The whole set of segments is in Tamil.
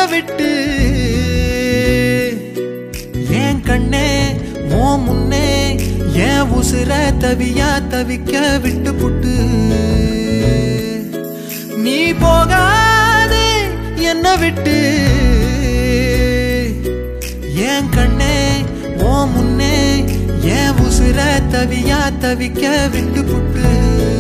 விட்டு என் கண்ணே ஓ முன்னே என் உசுர தவியா தவிக்க விட்டு புட்டு நீ போகாதே என்ன விட்டு என் கண்ணே ஓ முன்னே என் உசுர தவியா தவிக்க விட்டு புட்டு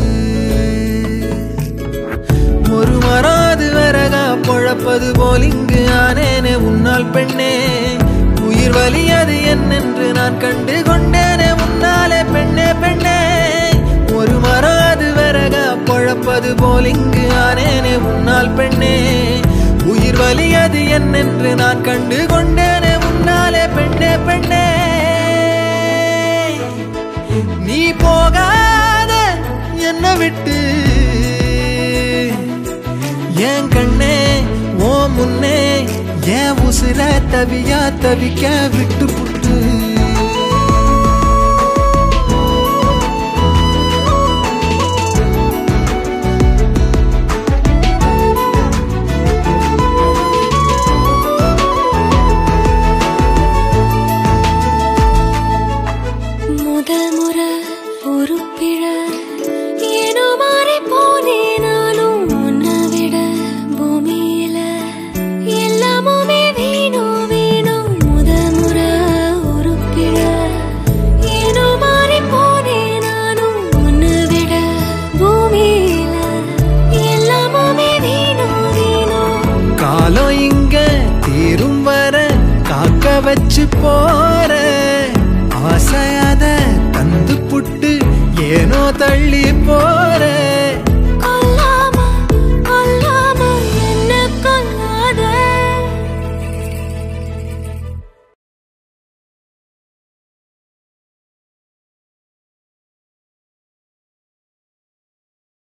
ஒரு மராது வரகா பொழப்பது போல் இங்கு ஆனேனே உன்னால் பெண்ணே உயிர் வலியது என்னென்று நான் கண்டு கொண்டேனே உன்னாலே பெண்ணே பெண்ணே ஒரு மராது வரகா பொழப்பது போல் இங்கு ஆனேனே உன்னால் பெண்ணே உயிர் வலியது என்னென்று நான் கண்டு கொண்டேனே உன்னாலே பெண்ணே பெண்ணே நீ போகாத என்ன விட்டு என் கண்ணே ஓ முன்னே என் உசுர தவியா தவிக்க விட்டு புட்டு முதல் முறை ஒரு பிழ ஏனோ மாறி போனே நானும் உன்னை விட பூமியில எல்லாமுமே வேணும் வேணும் முதல் முறை ஒரு பிழ ஏனோ மாறி போனே நானும் உன்னை விட பூமியில எல்லாமுமே வேணும் வேணும் காலம் இங்க தீரும் வர காக்க வச்சு போற ஆசையாத தந்து புட்டு ஏனோ தள்ளி போற